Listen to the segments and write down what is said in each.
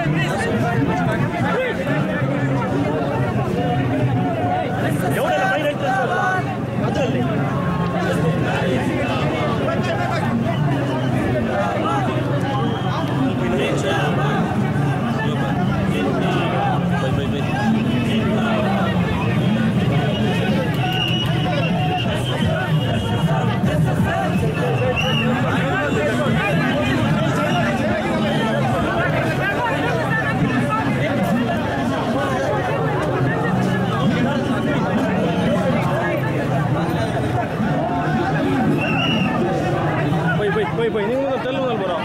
പോയി പോയി പോയി പോയി നിങ്ങൾ തെല്ലു നൽകുറോ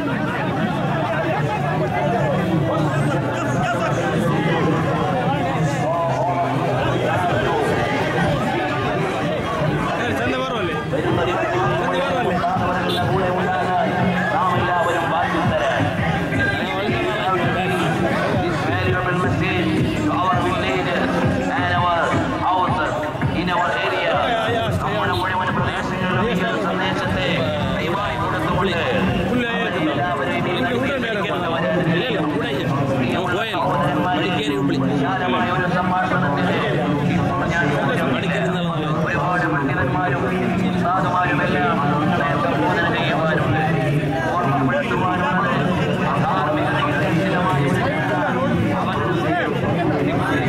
ചന്ത പറവല്ലേ ചന്ത പറവല്ലേ എല്ലാവരും വാക്യം തരാൻ valuable message to our villagers and our houses in our area. നമ്മുടെ മുഴുവൻ പ്രദേശങ്ങളിലും ഈ ഒരു സന്ദേശത്തെ ദയവായി കൊടുത്തുകൊണ്ട് എല്ലാവരെയും ഈ നന്ദിയിലേക്കുള്ളവരാണ്. പ്രിയമുള്ള സഹോദരന്മാരെ, വിശാലമായ ഒരു സംഭാഷണത്തിന് ഇപ്പോൾ ഞാൻ ഒരുപാട് പണ്ഡിതന്മാരും സാധുമാരുമെല്ലാം നിങ്ങളെ സംബോധന ചെയ്യുവാനുണ്ട് ഓർമ്മപ്പെടുത്തുവാനുള്ളത് ധാർമ്മികതയുടെ നിശ്ചലമായ ഒരു ചിന്ത അവരുടെ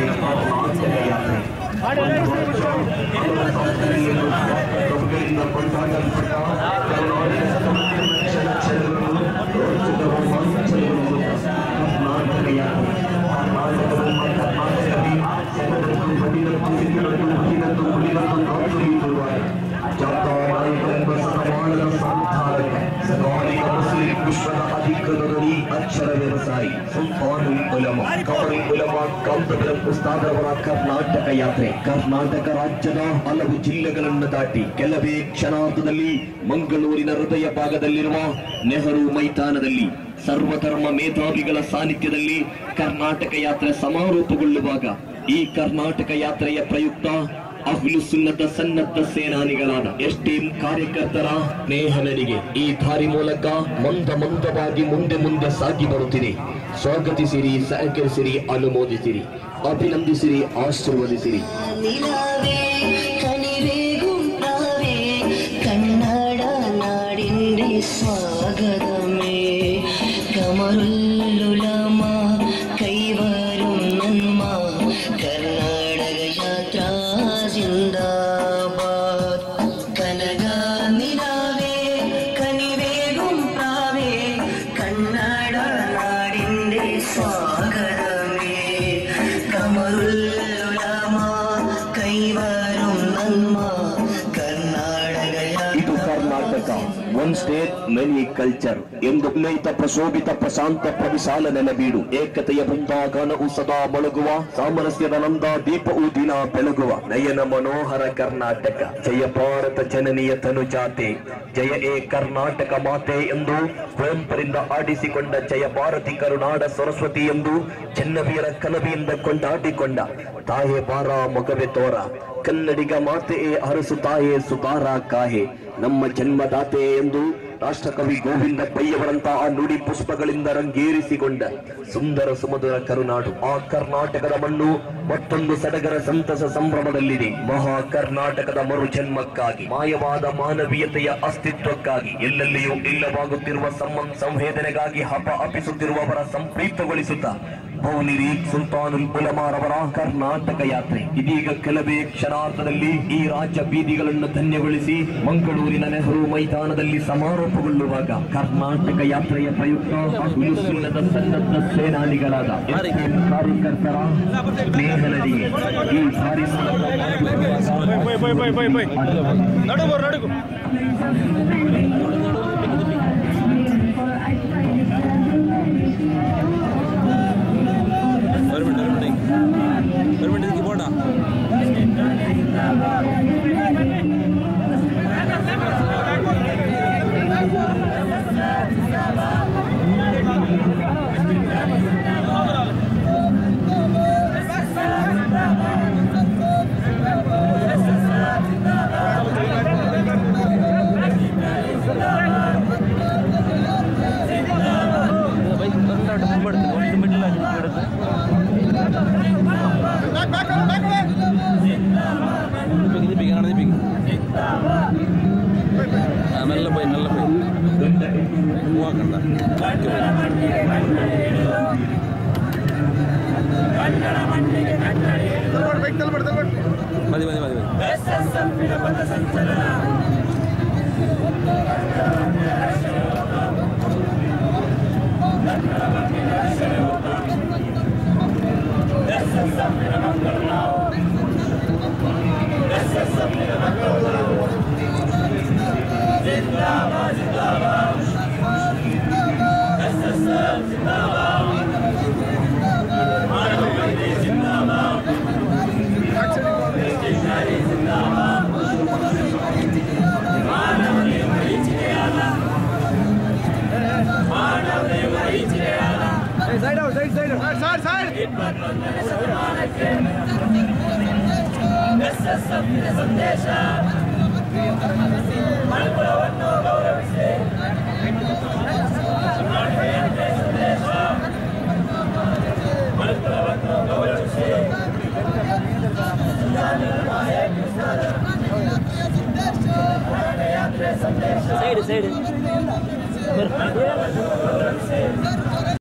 ಅಕ್ಷರ ವ್ಯವಸಾಯಿ ಸುಲ್ತಾನುಲ್ ಉಲಮ ಕಮರುಲ್ ಉಲಮ ಕಾಂತಪುರಂ ಉಸ್ತಾದರವರ ಕರ್ನಾಟಕ ಯಾತ್ರೆ ಕರ್ನಾಟಕ ರಾಜ್ಯದ ಹಲವು ಜಿಲ್ಲೆಗಳನ್ನು ದಾಟಿ ಕೆಲವೇ ಕ್ಷಣಾರ್ಧದಲ್ಲಿ ಮಂಗಳೂರಿನ ಹೃದಯ ಭಾಗದಲ್ಲಿರುವ ನೆಹರು ಮೈದಾನದಲ್ಲಿ ಸರ್ವಧರ್ಮ ಮೇಧಾವಿಗಳ ಸಾನ್ನಿಧ್ಯದಲ್ಲಿ ಕರ್ನಾಟಕ ಯಾತ್ರೆ ಸಮಾರೋಪಗೊಳ್ಳುವಾಗ ಈ ಕರ್ನಾಟಕ ಯಾತ್ರೆಯ ಪ್ರಯುಕ್ತ ಅಹ್ಲು ಸುನ್ನತ ಸನ್ನದ್ಧ ಸೇನಾನಿಗಳಾದ ಎಸ್ಟಿಎಂ ಕಾರ್ಯಕರ್ತರ ಸ್ನೇಹನರಿಗೆ ಈ ದಾರಿ ಮೂಲಕ ಮಂದ ಮಂದವಾಗಿ ಮುಂದೆ ಮುಂದೆ ಸಾಗಿ ಬರುತ್ತಿದೆ ಸ್ವಾಗತಿಸಿರಿ ಸಹಕರಿಸಿರಿ ಅನುಮೋದಿಸಿರಿ ಅಭಿನಂದಿಸಿರಿ ಆಶೀರ್ವದಿಸಿರಿ നിലാവേ കനിവേകും പ്രാവേ കണ്ണട നാടിൻ്റെ സ്വാഗതമേ കമറുല്ലുലമ കൈവരും നന്മ കർണാടക യാത്ര ജിന്ദാബാദ് കനക നിലാവേ കനിവേകും പ്രാവേ കണ്ണട നാടിൻ്റെ സ്വാഗതമേ കമറുല്ലുലമ കൈവരും നന്മ കർണാടക ಇದು Karnataka one state many culture ಎಂದು ಉನ್ನತ ಪ್ರಶೋಭಿತ ಪ್ರಶಾಂತ ಪ್ರವಿಶಾಲ ನೆಲಬೀಡು ಏಕತೆಯ ಬೃಂದಾಗಾನವು ಸದಾ ಮೊಳಗುವ ಸಾಮರಸ್ಯದ ನಂದ ದೀಪವು ದಿನ ಬೆಳಗುವ ನಯನ ಮನೋಹರ ಕರ್ನಾಟಕ ಜಯ ಭಾರತ ಜನನಿಯ ತನುಜಾತೆ ಜಯ ಏ ಕರ್ನಾಟಕ ಮಾತೆ ಎಂದು ಕುವೆಂಪರಿಂದ ಆಡಿಸಿಕೊಂಡ ಜಯ ಭಾರತಿ ಕರುನಾಡ ಸರಸ್ವತಿ ಎಂದು ಚೆನ್ನವೀರ ಕನವಿಯಿಂದ ಕೊಂಡಾಡಿಕೊಂಡ ತಾಯೆ ಬಾರ ಮೊಗವೆ ತೋರ ಕನ್ನಡಿಗ ಮಾತೆಯೇ ಅರಸು ತಾಯೇ ಸುತಾರ ಕಾಹೆ ನಮ್ಮ ಜನ್ಮದಾತೆ ಎಂದು ರಾಷ್ಟ್ರಕವಿ ಗೋವಿಂದ ಪಯ್ಯವರಂತಹ ಆ ನುಡಿ ಪುಷ್ಪಗಳಿಂದ ರಂಗೇರಿಸಿಕೊಂಡ ಸುಂದರ ಸುಮಧುರ ಕರುನಾಡು ಆ ಕರ್ನಾಟಕದ ಮಣ್ಣು ಮತ್ತೊಂದು ಸಡಗರ ಸಂತಸ ಸಂಭ್ರಮದಲ್ಲಿದೆ ಮಹಾ ಕರ್ನಾಟಕದ ಮರು ಜನ್ಮಕ್ಕಾಗಿ ಮಾಯವಾದ ಮಾನವೀಯತೆಯ ಅಸ್ತಿತ್ವಕ್ಕಾಗಿ ಎಲ್ಲೆಲ್ಲಿಯೂ ಇಲ್ಲವಾಗುತ್ತಿರುವ ಸಂಬಂಧ ಸಂವೇದನೆಗಾಗಿ ಹಪ ಅಪಿಸುತ್ತಿರುವವರ ಸಂಪ್ರೀತಗೊಳಿಸುತ್ತಾ ಭೌನಿರಿ ಸುಲ್ತಾನುಲ್ ಉಲಮಾರವರ ಕರ್ನಾಟಕ ಯಾತ್ರೆ ಇದೀಗ ಕೆಲವೇ ಕ್ಷಣಾರ್ಧದಲ್ಲಿ ಈ ರಾಜ್ಯ ಬೀದಿಗಳನ್ನು ಧನ್ಯಗೊಳಿಸಿ ಮಂಗಳೂರಿನ ನೆಹರು ಮೈದಾನದಲ್ಲಿ ಸಮಾರೋಪಗೊಳ್ಳುವಾಗ ಕರ್ನಾಟಕ ಯಾತ್ರೆಯ ಪ್ರಯುಕ್ತ ಉಲುಸುಲ್ಲದ ಸನ್ನದ್ಧ ಸೇನಾನಿಗಳಾದ SDM ಕಾರ್ಯಕರ್ತರ ಸ್ನೇಹನರಿಗೆ ಈ ಬಾರಿ പോയി പോയി പോയി പോയി പോയി നടു പോർ നടു ഒരു മിനിറ്റ് ഒരു മിനിറ്റ് ഒരു മിനിറ്റ് എനിക്ക് പോണ്ട ಬೈಕ್ ಬಂದಾಟ ಮುಂಬಡ್ತು ಒಂದು ಮಿನಿಟ್ ಮದಿ ಮದಿ ಮದಿ ಮದಿ ಸೈಡ್ ಸೈಡ್